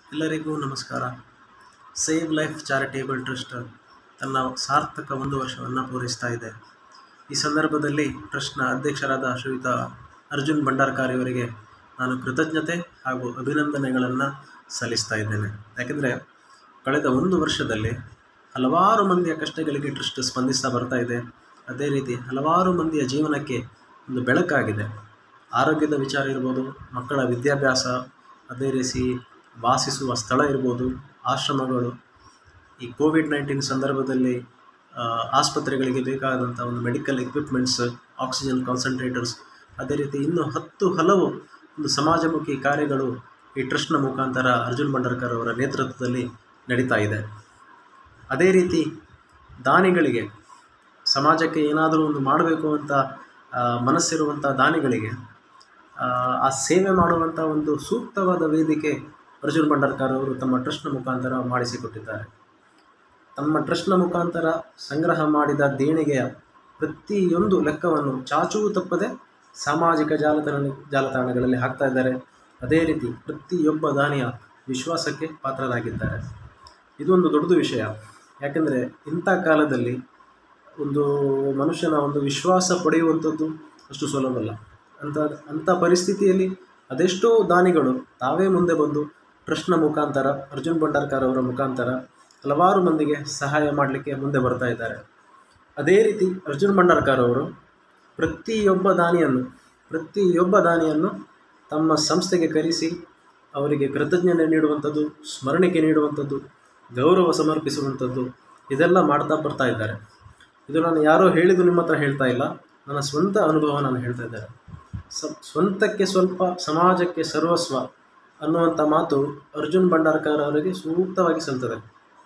ಎಲ್ಲರಿಗೂ ನಮಸ್ಕಾರ save Life charitable trust ತನ್ನ ಸಾರ್ಥಕ ಒಂದು ವರ್ಷವನ್ನು ಪೂರೈಸ್ತಾ ಇದೆ ಈ ಸಂದರ್ಭದಲ್ಲಿ ಟ್ರಸ್ಟ್ನ ಅಧ್ಯಕ್ಷರಾದ ಶ್ರೀಯುತ ಅರ್ಜುನ್ ಭಂಡಾರ್ಕಾರ್ ಇವರಿಗೆ ನಾನು ಕೃತಜ್ಞತೆ ಹಾಗೂ ಅಭಿನಂದನೆಗಳನ್ನು ಸಲ್ಲಿಸ್ತಾ ಇದ್ದೇನೆ ಯಾಕೆಂದರೆ ಕಳೆದ ಒಂದು ವರ್ಷದಲ್ಲಿ ಹಲವಾರು ಮಂದಿಯ ಕಷ್ಟಗಳಿಗೆ ಟ್ರಸ್ಟ್ ಸ್ಪಂದಿಸ್ತಾ ಬರ್ತಾ ಇದೆ ಅದೇ ರೀತಿ ಹಲವಾರು ಮಂದಿಯ ಜೀವನಕ್ಕೆ ಒಂದು ಬೆಳಕಾಗಿದೆ ಆರೋಗ್ಯದ ವಿಚಾರ ಇರ್ಬೋದು ಮಕ್ಕಳ ವಿದ್ಯಾಭ್ಯಾಸ ಅದೇ ರೀತಿ ವಾಸಿಸುವ ಸ್ಥಳ ಇರ್ಬೋದು ಆಶ್ರಮಗಳು ಈ ಕೋವಿಡ್ ನೈನ್ಟೀನ್ ಸಂದರ್ಭದಲ್ಲಿ ಆ, ಆಸ್ಪತ್ರೆಗಳಿಗೆ ಬೇಕಾದಂಥ ಒಂದು ಮೆಡಿಕಲ್ ಎಕ್ವಿಪ್ಮೆಂಟ್ಸ್ ಆಕ್ಸಿಜನ್ ಕಾನ್ಸಂಟ್ರೇಟರ್ಸ್ ಅದೇ ರೀತಿ ಇನ್ನೂ ಹತ್ತು ಹಲವು ಒಂದು ಸಮಾಜಮುಖಿ ಕಾರ್ಯಗಳು ಈ ಟ್ರಸ್ಟ್ನ ಮುಖಾಂತರ ಅರ್ಜುನ್ ಭಂಡಾರ್ಕರ್ ಅವರ ನೇತೃತ್ವದಲ್ಲಿ ನಡೀತಾ ಇದೆ ಅದೇ ರೀತಿ ದಾನಿಗಳಿಗೆ ಸಮಾಜಕ್ಕೆ ಏನಾದರೂ ಒಂದು ಮಾಡಬೇಕು ಅಂತ ಆ, ಮನಸ್ಸಿರುವಂಥ ದಾನಿಗಳಿಗೆ ಆ, ಆ ಸೇವೆ ಮಾಡುವಂಥ ಒಂದು ಸೂಕ್ತವಾದ ವೇದಿಕೆ ಅರ್ಜುನ್ ಭಂಡಾರ್ಕರ್ ಅವರು ತಮ್ಮ ಟ್ರಸ್ಟ್ನ ಮುಖಾಂತರ ಮಾಡಿಸಿಕೊಟ್ಟಿದ್ದಾರೆ ತಮ್ಮ ಟ್ರಸ್ಟ್ನ ಮುಖಾಂತರ ಸಂಗ್ರಹ ಮಾಡಿದ ದೇಣಿಗೆಯ ಪ್ರತಿಯೊಂದು ಲೆಕ್ಕವನ್ನು ಚಾಚೂ ತಪ್ಪದೆ ಸಾಮಾಜಿಕ ಜಾಲತಾಣ ಜಾಲತಾಣಗಳಲ್ಲಿ ಹಾಕ್ತಾ ಇದ್ದಾರೆ ಅದೇ ರೀತಿ ಪ್ರತಿಯೊಬ್ಬ ದಾನಿಯ ವಿಶ್ವಾಸಕ್ಕೆ ಪಾತ್ರರಾಗಿದ್ದಾರೆ ಇದೊಂದು ದೊಡ್ಡದು ವಿಷಯ ಯಾಕೆಂದರೆ ಇಂಥ ಕಾಲದಲ್ಲಿ ಒಂದು ಮನುಷ್ಯನ ಒಂದು ವಿಶ್ವಾಸ ಪಡೆಯುವಂಥದ್ದು ಅಷ್ಟು ಸುಲಭವಲ್ಲ ಅಂಥ ಅಂಥ ಪರಿಸ್ಥಿತಿಯಲ್ಲಿ ಅದೆಷ್ಟೋ ದಾನಿಗಳು ತಾವೇ ಮುಂದೆ ಬಂದು ಟ್ರಸ್ಟ್ನ ಮುಖಾಂತರ ಅರ್ಜುನ್ ಭಂಡಾರ್ಕರ್ ಅವರ ಮುಖಾಂತರ ಹಲವಾರು ಮಂದಿಗೆ ಸಹಾಯ ಮಾಡಲಿಕ್ಕೆ ಮುಂದೆ ಬರ್ತಾ ಇದ್ದಾರೆ ಅದೇ ರೀತಿ ಅರ್ಜುನ್ ಭಂಡಾರ್ಕರ್ ಅವರು ಪ್ರತಿಯೊಬ್ಬ ದಾನಿಯನ್ನು ಪ್ರತಿಯೊಬ್ಬ ದಾನಿಯನ್ನು ತಮ್ಮ ಸಂಸ್ಥೆಗೆ ಕರೆಸಿ ಅವರಿಗೆ ಕೃತಜ್ಞತೆ ನೀಡುವಂಥದ್ದು ಸ್ಮರಣಿಕೆ ನೀಡುವಂಥದ್ದು ಗೌರವ ಸಮರ್ಪಿಸುವಂಥದ್ದು ಇದೆಲ್ಲ ಮಾಡ್ತಾ ಬರ್ತಾ ಇದ್ದಾರೆ ಇದು ನಾನು ಯಾರೋ ಹೇಳಿದ್ದು ನಿಮ್ಮ ಹತ್ರ ಹೇಳ್ತಾ ಇಲ್ಲ ನನ್ನ ಸ್ವಂತ ಅನುಭವ ನಾನು ಹೇಳ್ತಾ ಇದ್ದಾರೆ ಸ ಸ್ವಂತಕ್ಕೆ ಸ್ವಲ್ಪ ಸಮಾಜಕ್ಕೆ ಸರ್ವಸ್ವ ಅನ್ನುವಂಥ ಮಾತು ಅರ್ಜುನ್ ಭಂಡಾರ್ಕರ್ ಅವರಿಗೆ ಸೂಕ್ತವಾಗಿ ಸಲ್ತದೆ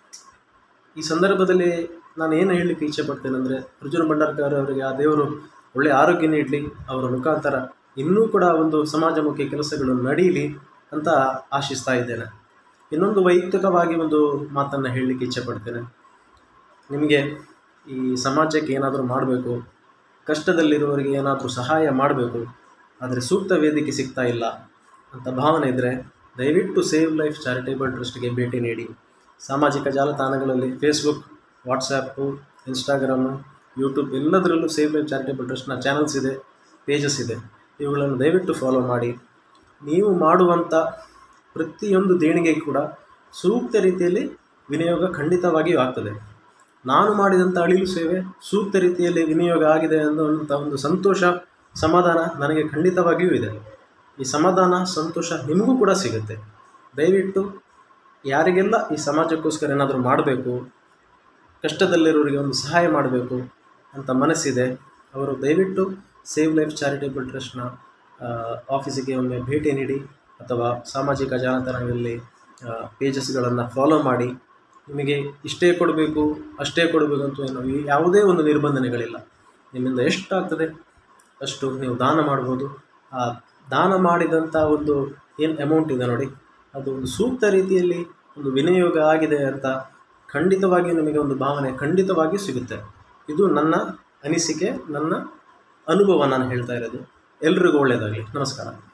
ಈ ಸಂದರ್ಭದಲ್ಲಿ ನಾನು ಏನು ಹೇಳಲಿಕ್ಕೆ ಇಚ್ಛೆ ಪಡ್ತೇನೆ ಅಂದರೆ ಅರ್ಜುನ್ ಭಂಡಾರ್ಕರ್ ಅವರಿಗೆ ಆ ದೇವರು ಒಳ್ಳೆಯ ಆರೋಗ್ಯ ನೀಡಲಿ ಅವರ ಮುಖಾಂತರ ಇನ್ನೂ ಕೂಡ ಒಂದು ಸಮಾಜಮುಖಿ ಕೆಲಸಗಳು ನಡೀಲಿ ಅಂತ ಆಶಿಸ್ತಾ ಇದ್ದೇನೆ ಇನ್ನೊಂದು ವೈಯಕ್ತಿಕವಾಗಿ ಒಂದು ಮಾತನ್ನು ಹೇಳಲಿಕ್ಕೆ ಇಚ್ಛೆ ಪಡ್ತೇನೆ ನಿಮಗೆ ಈ ಸಮಾಜಕ್ಕೆ ಏನಾದರೂ ಮಾಡಬೇಕು ಕಷ್ಟದಲ್ಲಿರುವವರಿಗೆ ಏನಾದರೂ ಸಹಾಯ ಮಾಡಬೇಕು ಆದರೆ ಸೂಕ್ತ ವೇದಿಕೆ ಸಿಗ್ತಾ ಇಲ್ಲ ಅಂತ ಭಾವನೆ ಇದ್ದರೆ ದಯವಿಟ್ಟು ಸೇವ್ ಲೈಫ್ ಚಾರಿಟೇಬಲ್ ಟ್ರಸ್ಟ್ಗೆ ಭೇಟಿ ನೀಡಿ ಸಾಮಾಜಿಕ ಜಾಲತಾಣಗಳಲ್ಲಿ ಫೇಸ್ಬುಕ್ ವಾಟ್ಸಪ್ಪು ಇನ್ಸ್ಟಾಗ್ರಾಮು ಯೂಟ್ಯೂಬ್ ಎಲ್ಲದರಲ್ಲೂ ಸೇವ್ ಲೈಫ್ ಚಾರಿಟೇಬಲ್ ಟ್ರಸ್ಟ್ನ ಚಾನಲ್ಸ್ ಇದೆ ಪೇಜಸ್ ಇದೆ ಇವುಗಳನ್ನು ದಯವಿಟ್ಟು ಫಾಲೋ ಮಾಡಿ ನೀವು ಮಾಡುವಂಥ ಪ್ರತಿಯೊಂದು ದೇಣಿಗೆ ಕೂಡ ಸೂಕ್ತ ರೀತಿಯಲ್ಲಿ ವಿನಿಯೋಗ ಖಂಡಿತವಾಗಿಯೂ ಆಗ್ತದೆ ನಾನು ಮಾಡಿದಂಥ ಅಳಿಲು ಸೇವೆ ಸೂಕ್ತ ರೀತಿಯಲ್ಲಿ ವಿನಿಯೋಗ ಆಗಿದೆ ಅನ್ನುವಂಥ ಒಂದು ಸಂತೋಷ ಸಮಾಧಾನ ನನಗೆ ಖಂಡಿತವಾಗಿಯೂ ಇದೆ ಈ ಸಮಾಧಾನ ಸಂತೋಷ ನಿಮಗೂ ಕೂಡ ಸಿಗುತ್ತೆ ದಯವಿಟ್ಟು ಯಾರಿಗೆಲ್ಲ ಈ ಸಮಾಜಕ್ಕೋಸ್ಕರ ಏನಾದರೂ ಮಾಡಬೇಕು ಕಷ್ಟದಲ್ಲಿರೋರಿಗೆ ಒಂದು ಸಹಾಯ ಮಾಡಬೇಕು ಅಂತ ಮನಸ್ಸಿದೆ ಅವರು ದಯವಿಟ್ಟು ಸೇವ್ ಲೈಫ್ ಚಾರಿಟೇಬಲ್ ಟ್ರಸ್ಟ್ನ ಆಫೀಸಿಗೆ ಒಮ್ಮೆ ಭೇಟಿ ನೀಡಿ ಅಥವಾ ಸಾಮಾಜಿಕ ಜಾಲತಾಣಗಳಲ್ಲಿ ಪೇಜಸ್ಗಳನ್ನು ಫಾಲೋ ಮಾಡಿ ನಿಮಗೆ ಇಷ್ಟೇ ಕೊಡಬೇಕು ಅಷ್ಟೇ ಕೊಡಬೇಕು ಅಂತ ಏನು ಈ ಯಾವುದೇ ಒಂದು ನಿರ್ಬಂಧನೆಗಳಿಲ್ಲ ನಿಮ್ಮಿಂದ ಎಷ್ಟಾಗ್ತದೆ ಅಷ್ಟು ನೀವು ದಾನ ಮಾಡ್ಬೋದು ಆ ದಾನ ಮಾಡಿದಂಥ ಒಂದು ಏನು ಅಮೌಂಟ್ ಇದೆ ನೋಡಿ ಅದು ಒಂದು ಸೂಕ್ತ ರೀತಿಯಲ್ಲಿ ಒಂದು ವಿನಿಯೋಗ ಆಗಿದೆ ಅಂತ ಖಂಡಿತವಾಗಿಯೂ ನಿಮಗೆ ಒಂದು ಭಾವನೆ ಖಂಡಿತವಾಗಿಯೂ ಸಿಗುತ್ತೆ ಇದು ನನ್ನ ಅನಿಸಿಕೆ ನನ್ನ ಅನುಭವ ನಾನು ಹೇಳ್ತಾ ಇರೋದು ಎಲ್ರಿಗೂ ಒಳ್ಳೆಯದಾಗಲಿ ನಮಸ್ಕಾರ